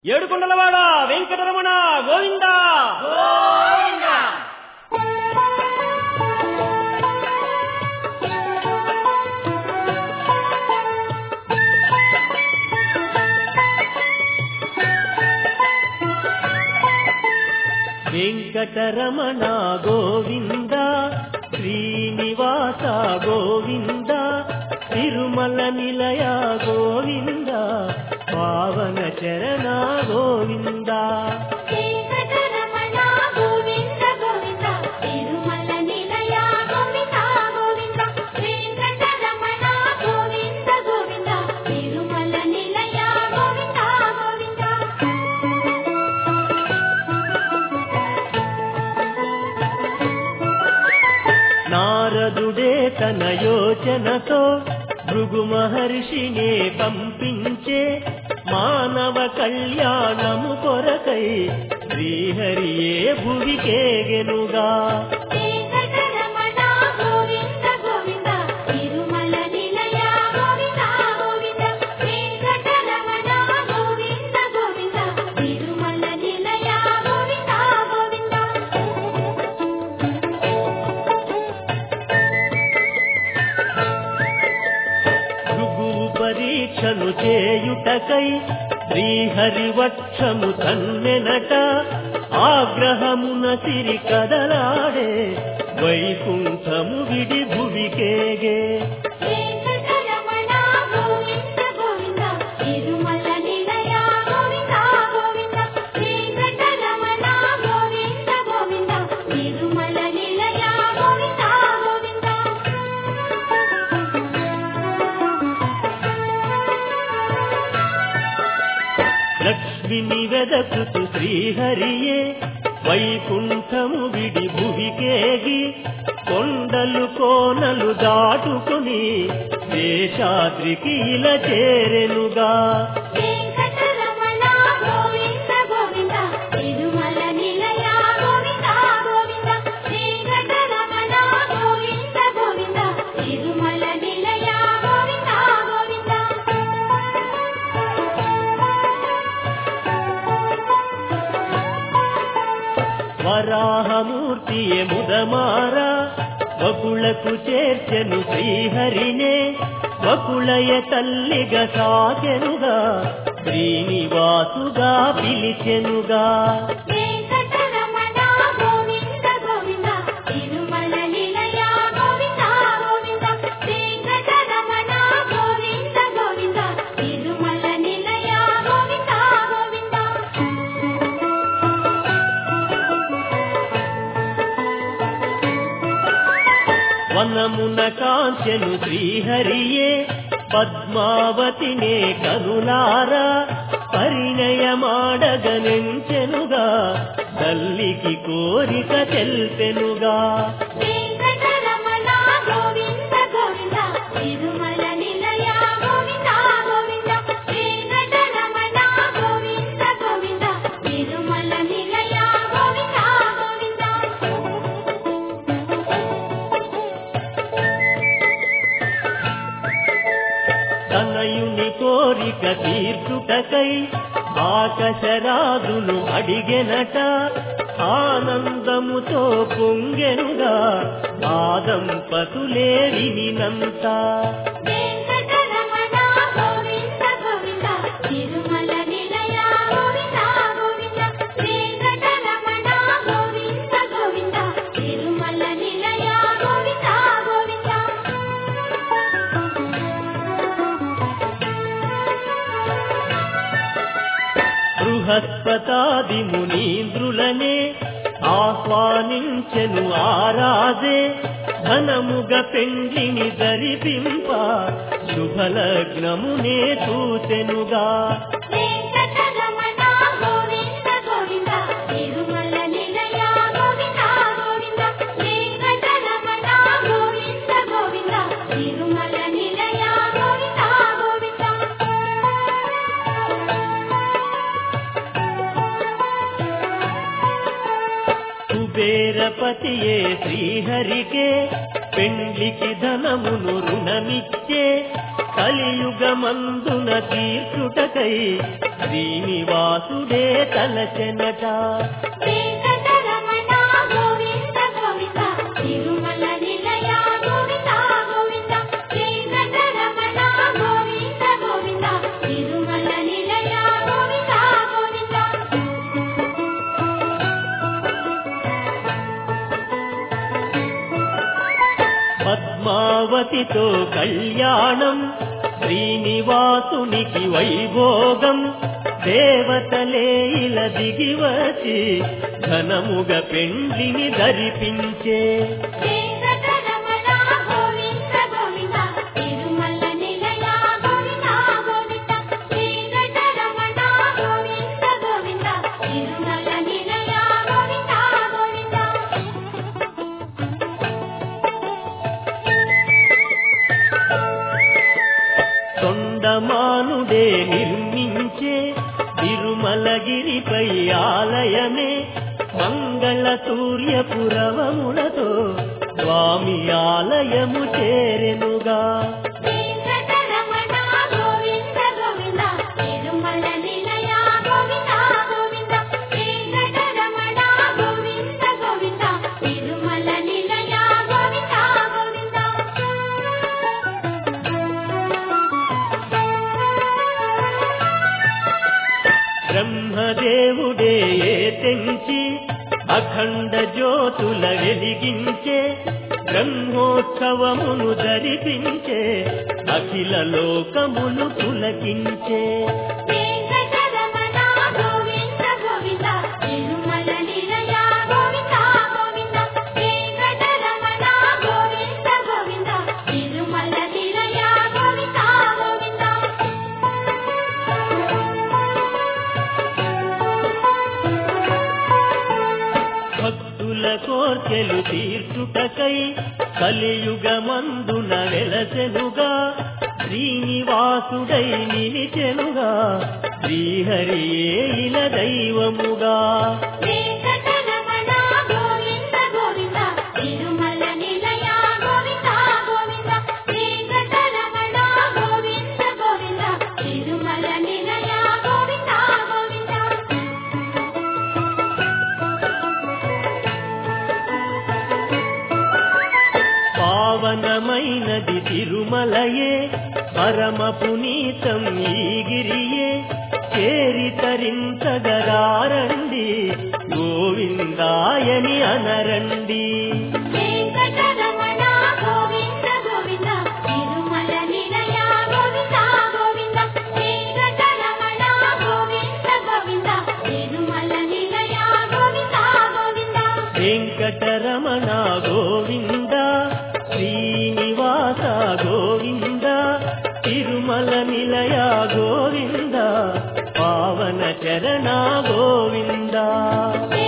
ఏడుకొండలవాడ వెంకటరమణ గోవింద వెంకటరమణ గోవింద శ్రీనివాస గోవింద తిరుమల నిలయ గోవింద పావన చరణ గోవింద వెంకటరమణ గోవింద గోవింద తిరుమల నిలయ గోవింద గోవింద వెంకటరమణ గోవింద గోవింద తిరుమల నిలయ గోవింద గోవింద నారదుడే తన యోచనతో భృగు మహర్షినే పంపించే మానవ కళ్యాణము కొరకై శ్రీహరియే భువికేగెనుగా వెంకటరమణ గోవింద గోవింద తిరుమల నిలయ గోవింద గోవింద వెంకటరమణ గోవింద గోవింద తిరుమల నిలయ గోవింద గోవింద భృగువు పరీక్షను చేయుటకై శ్రీహరివక్షము తన్నెనట ఆగ్రహమున సిరి కదలాడే వైకుంఠము విడి భువికేగే వెంకటరమణ గోవింద గోవింద తిరుమల నిలయ గోవింద గోవింద వెంకటరమణ గోవింద గోవింద తిరుమల నిలయ గోవింద గోవింద లక్ష్మిని వెదకుతు శ్రీహరియే వైకుంఠము విడి భువికేగి కొండలు కోనలు దాటుకుని శేషాద్రికి ఇలా చేరెనుగా వెంకటరమణ గోవింద గోవింద తిరుమల నిలయ గోవింద గోవింద వెంకటరమణ గోవింద గోవింద తిరుమల నిలయ గోవింద గోవింద వరాహమూర్తియే ముదమారా వకులకు చేర్చెను శ్రీహరినే వకుళయ తల్లిగా సాకెనుగా శ్రీనివాసుగా పిలిచెనుగా వెంకటరమణ గోవింద గోవింద తిరుమల నిలయ గోవింద గోవింద వెంకటరమణ గోవింద గోవింద తిరుమల నిలయ గోవింద గోవింద వనమున కాంచెను శ్రీహరియే పద్మావతినే కనులారా పరిణయమాడగనెంచెనుగా తల్లికి కోరిక తెల్పెనుగా వెంకటరమణ గోవింద గోవింద తిరుమల నిలయ గోవింద గోవింద వెంకటరమణ గోవింద గోవింద తిరుమల నిలయ గోవింద గోవింద తనయుని కోరిక తీర్చుటకై ఆకశరాజును అడిగెనట ఆనందముతో పొంగెనుగా ఆ దంపతులే వినినంత వెంకటరమణ గోవింద గోవింద తిరుమల నిలయ గోవింద గోవింద వెంకటరమణ గోవింద గోవింద తిరుమల నిలయ గోవింద గోవింద బృహస్పతాది మునీంద్రులనే ఆహ్వానించెను ఆరాజే ధనముగ పెండ్లిని దరిపింప శుభలగ్నమునే చూసెనుగా వెంకటరమణ గోవింద గోవింద తిరుమల నిలయ గోవింద గోవింద వెంకటరమణ గోవింద గోవింద తిరుమల నిలయ గోవింద గోవింద కుబేరపతియే శ్రీహరికే పెండ్లికి ధనమును రుణమిచ్చే కలియుగమందున తీర్చుటకై శ్రీనివాసుడే తలచెనట వెంకటరమణ గోవింద గోవింద తిరుమల నిలయ గోవింద గోవింద వెంకటరమణ గోవింద గోవింద తిరుమల నిలయ గోవింద గోవింద పద్మావతితో కళ్యాణం శ్రీనివాసునికి వైభోగం దేవతలే ఇలా దిగివచి ఘనముగ పెండ్లిని ధరిపించే వెంకటరమణ గోవింద గోవింద తిరుమల నిలయ గోవింద గోవింద వెంకటరమణ గోవింద గోవింద తిరుమల నిలయ గోవింద గోవింద తొండమానుడే నిర్మించే తిరుమలగిరిపై ఆలయమే మంగళ సూర్యపురవములతో స్వామి ఆలయము చేరెనుగా వెంకటరమణ గోవింద గోవింద తిరుమల నిలయ గోవింద గోవింద వెంకటరమణ గోవింద గోవింద తిరుమల నిలయ గోవింద గోవింద బ్రహ్మదేవుడే తెంచి అఖండ జ్యోతుల వెలిగించే బ్రహ్మోత్సవమును ధరిపించే అఖిల లోకమును పులకించే వెంకటరమణ గోవింద గోవింద తిరుమల నిలయ గోవింద గోవింద వెంకటరమణ గోవింద గోవింద తిరుమల నిలయ గోవింద గోవింద భక్తుల కోర్కెలు తీర్చుటకై కలియుగమందున వెలసెనుగా శ్రీనివాసుడై నిలిచెనుగా శ్రీహరియే ఇల దైవముగా వెంకటరమణ గోవింద గోవింద తిరుమల నిలయ గోవింద గోవింద వెంకటరమణ గోవింద గోవింద తిరుమల నిలయ గోవింద గోవింద పావనమైనది తిరుమలయే పరమ పునీతం ఈ గిరియే చేరి తరించగరారండి గోవిందాయని అనరండి వెంకటరమణ గోవింద గోవింద తిరుమల నిలయ గోవింద గోవింద వెంకటరమణ గోవింద గోవింద తిరుమల నిలయ గోవింద గోవింద వెంకటరమణ గోవింద శ్రీనివాస గోవింద తిరుమల నిలయ గోవింద పావన చరణ గోవింద వెంకటరమణ